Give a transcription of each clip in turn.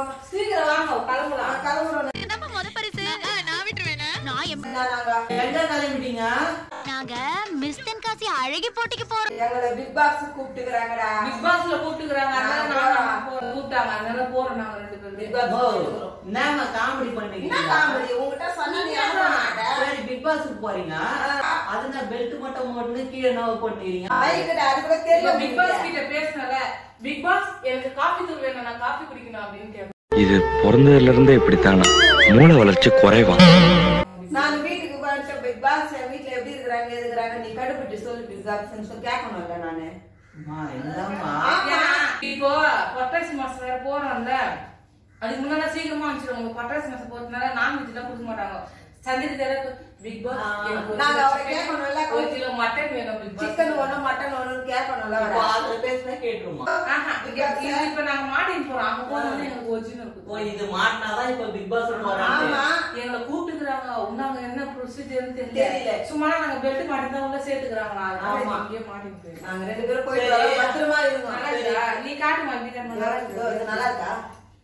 வாங்க சீக்கிரம் வாங்க கிளம்பலாம் நான் கிளம்புறோம் நம்ம முத பரிசு நான் விட்டுருவேனா நான் எம்- என்ன நாங்க எங்க கிளம்பிட்டீங்க நாங்க மிஸ் தென்காசி அழகி போட்டிக்கு போறோம் எங்களை பிக் பாக்ஸ் கூப்பிட்டுக்கிறாங்கடா பிக் பாஸ்ல கூப்பிட்டுக்கிறாங்க அதனால நான் நாங்க போ- கூப்பிட்டாங்க அதனால போறோம் நாங்க ரெண்டு பேரும் பிக் பாக்ஸ் ஓ, கூப்பிட்டுக்கிறோம். என்னம்மா காமெடி என்ன பண்ணீங்க காமெடி உங்ககிட்ட சொன்னது ஏமாட்ட சரி பிக் பாஸ்க்கு போறீங்க அது நான் பெல்ட் மட்டும் போட்டு கீழே நோவு போட்டுக்கிறீங்க பைக்கிட்ட அது கூட இல்ல, தெரியல பிக் பாஸ் கிட்ட பேசினல பிக் பாஸ் எனக்கு காஃபி தூள் வேணும் நான் காஃபி குடிக்கணும் அப்படின்னு கேட்டேன் இது பிறந்ததுல இருந்தே இப்படித்தானா மூளை வளர்ச்சி குறைவா நான் வீட்டுக்கு போயிட்டு பிக் பாஸ் என் வீட்டுல எப்படி இருக்கிறாங்க எது இருக்கிறாங்க நீ கடுப்பிட்டு சொல்லு பிக் பாஸ் சொல்லி கேட்கணும்ல நானு அம்மா, என்னம்மா ஏன், இப்போ பட்டாசு மாசம் வேற போறோம்ல அதுக்கு முன்னாடி சீக்கிரமா அனுப்பிச்சிடுவாங்க பட்டாசு மாசம் போறதுனால நான்வெஜ் எல்லாம் கொடுக்க மாட்டாங்க சந்திரி தர பிக் பாஸ் ஆ, எனக்கு ஒரு நாங்க கிலோ அவரை chicken, கேட்கணும்ல, ஒரு கிலோ மட்டன் வேணும் பிக் பாஸ் சிக்கன் ஒண்ணும் மட்டன் ஒண்ணும் கேட்கணும்ல இப்போ அவரை. அதுல பேசினா கேட்டுருமா ஆஹா, இங்க- இது இப்ப நாங்க மாட்டின்னு போறோம் அங்க போனோம்னா எனக்கு ஒரிஜினல் ஓ இருக்கு இது மாட்டினாதான் இப்ப பிக் பாஸ் போறாங்க ஆமா எங்களை கூப்பிட்டுக்கிறாங்க உன்னாங்க என்ன ப்ரொசீஜர்னு தெரியல. தெரியல சும்மா நாங்க பெல்ட் மாட்டி தான் உள்ள சேர்த்துக்கிறாங்களா அதனால ஆமா. இங்கேயே மாட்டின்னு போயிடும் நாங்க ரெண்டு பேரும் போயிட்டு சரி. வரோம் பத்திரமா இருந்தோம் நல்லா இருக்கா? நீ காட்டுமா வீட்டை நல்லா இருக்குதோ? இது நல்லா இருக்கா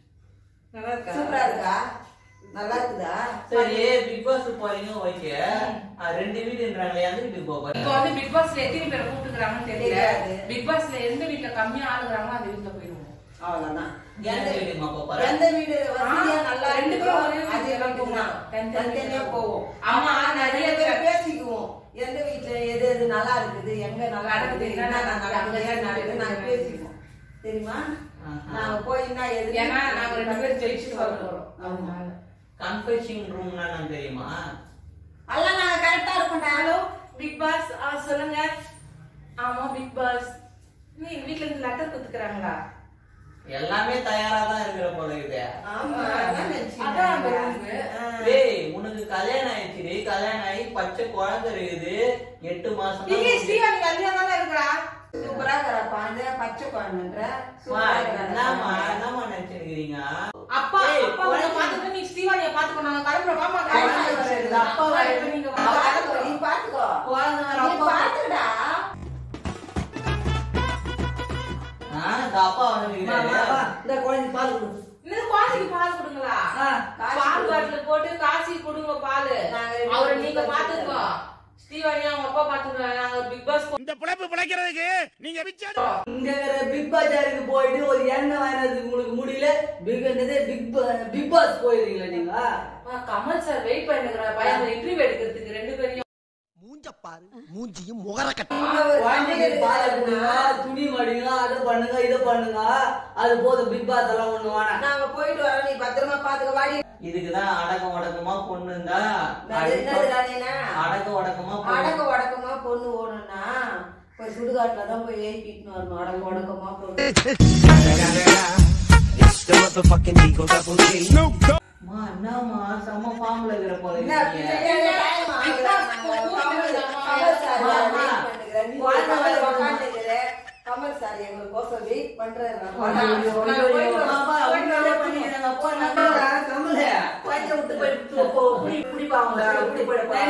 நல்லா இருக்கா சூப்பரா இருக்கா நல்லா இருக்குதா சரி பிக் பாஸ் போறீங்க ஓகே ரெண்டு வீடுன்றாங்களே எந்த வீட்டுக்கு போக இப்போ போறீங்க வந்து பிக் பாஸ்ல எத்தனை பேரை கூப்பிட்டுக்கிறாங்கன்னு தெரியல தெரியாது. பிக் பாஸ்ல எந்த வீட்ல கம்மியா ஆளுகிறாங்களோ அந்த வீட்ல போயிடுவோம் அவ்வளவுதான் எந்த வீட்டுக்குமா போக போறேன் எந்த வீடு வசதியா நல்லா ரெண்டு இருக்கோ, பேரும் ஒரே அது வீட்டுல வீட்டுக்கு போகலாம். தான். தனித்தனியா தனித்தனியா போவோம் ஆமா, ஆமா நிறைய நிறைய பேர் பேசிக்குவோம் எந்த வீட்டுல எது எது நல்லா இருக்குது எங்க நல்லா நடக்குது, இருக்குது என்ன என்ன நடக்குது நடக்குது, ஏன் நடக்குது நாங்க நடக்குது. பேசிக்குவோம் தெரியுமா ஆஹா. நாங்க போயின்னா எது ஏன்னா நாங்க ரெண்டு பேரும் ஜெயிச்சுட்டு வர போறோம் அதனால கன்ஃபெஷன் ரூம்னா நான் தெரியுமா எல்லாம் நாங்க கரெக்டா இருக்கோம்டா ஹலோ பிக் பாஸ் ஆ, சொல்லுங்க ஆமா பிக் பாஸ் நீ வீட்ல இருந்து லெட்டர் கொடுத்துக்கிறாங்களா எல்லாமே தயாரா தான் இருக்கிற போல இது ஆமா அதான் அதான் அந்த நினைச்சீங்க. room. ஆ. டேய் உனக்கு கல்யாணம் ஆயிடுச்சு கல்யாணம் ஆகி பச்சை குழந்தை இருக்குது எட்டு மாசம் தான் இங்கே ஸ்ரீவாணி கல்யாணம் தானே இருக்கிறா சூப்பரா இருக்கிற குழந்தை பச்சை குழந்தைன்ற அம்மா, சூப்பரா இருக்கிற என்னம்மா குழந்தை. என்னம்மா நினைச்சிருக்கிறீங்க அப்பா ஏய், அப்பா உன்னை குழந்தை- பார்த்துட்டு நீ ஸ்ரீவாணியை பார்த்துக்கோ நாங்க கிளம்புறோம் வாமா குழந்தை கிளம்புறோம். வருது, அப்பா அப்பா வருது. இப்ப நீங்க அவ வாங்க. பாத்துக்கோ, நீ பாத்துக்கோ குழந்தை வர நீ அப்பா பாத்துக்கடா ஆ, இந்த அப்பா வந்து இந்த குழந்தை பால் கொடு இந்த குழந்தைக்கு பால் கொடுங்களா காசு பால் கொடு. பாட்டில் போட்டு காசி கொடுங்க பால் நாங்க ரெண்டு அவரை பேரும் நீங்க பாத்துக்கிறோம். பாத்துக்கோ ஸ்ரீவாணி அவங்க அப்பா பாத்துக்கிறாங்க நாங்க பிக் பாஸ் இந்த பிழைப்பு பிழைக்கிறதுக்கு நீங்க பிச்சை இங்க இருக்கிற பிக் பஜாருக்கு போயிட்டு ஒரு எண்ணெய் வாங்கினதுக்கு உங்களுக்கு முடியல பிக் என்னது பிக் பா- பிக் பாஸ் போயிருக்கீங்களா நீங்க ஆ, கமல் சார் வெயிட் பண்ணிருக்கிற பையன் இன்டர்வியூ எடுக்கிறதுக்கு ரெண்டு பேரையும் மூஞ்ச பாரு மூஞ்சியும் முகர கட்ட ஒரு குழந்தைக்கு சமையல் பால் இருக்குன்னா, கொடுங்க துணி மடிங்க அதை பண்ணுங்க இதை பண்ணுங்க அது போதும் பிக் பாஸ் எல்லாம் ஒண்ணு வேணாம் நாங்க போயிட்டு வரோம் நீ பத்திரமா பாத்துக்க வாடி இதுக்குதான் அடக்கம் உடக்கமா பொண்ணுந்தா அது என்னதுடா நீனா? அடக்க உடக்கமா பொண்ணு அடக்க உடக்கமா பொண்ணு ஓடணும்னா ஒரு சுடுகாட்டுல தான் போய் ஏற்றிட்டு வரணும் அடக்க உடக்கமா பொண்ணு அம்மா, என்னம்மா செம்ம ஃபார்ம்ல இருக்கிற போல என்ன இருக்கீங்க. பிள்ளைங்க time ஆகுது. கமல் கமல் சார் ஆமா. wait பண்ணுகிறேன். நீ குழந்தை கமல் வர உட்காந்துக்கிற. கமல் சார் எங்களுக்கோசம் வெயிட் பண்றாரு ஐயோ, ஐயோ, ஐயோ, பாப்பா, அப்படியே பண்ணிக்கிறாங்க. போ, நம்ம கமல குழந்தைய விட்டு போயிட்டு போ, புடி, புடிப்பாங்களா? புடி, புடி, புடி.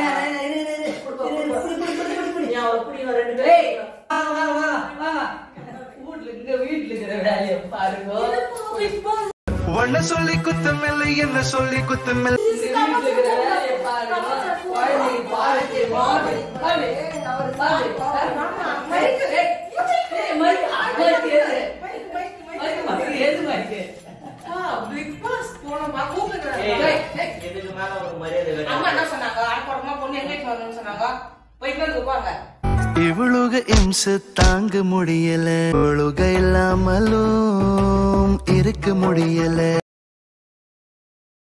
ஏன் அவளை புடிங்க ரெண்டு பேரும்? வாங்க வாங்க வாங்க வாங்க வீட்டுல இங்க வீட்டுல இருக்கிற வேலையை பாருங்க ஒன்ன சொல்லி குத்தமில்லை என்ன சொல்லி குத்தமில்லை வீட்டுல இருக்கிற வேலையை பாருங்க குழந்தைக்கு பால் மாடு பாரு அவரு பாரு மைக்கு மைக்கு மைக்கு எது மைக்கு மைக்கு எது மைக்கு பிக் பாஸ் போனோமா ஏய், கூப்பிட்டுக்கிறாங்க இதுக்கு மேல ஒரு மரியாதை வேணும். அம்மா என்ன சொன்னாங்க அடுப்படமா பொண்ணு எங்கேஜ் வரணும்னு சொன்னாங்க போயிட்டு வந்து உட்காங்க இவ்வளவு இம்ச தாங்க முடியல இவ்வளவு இல்லாமலும் இருக்க முடியல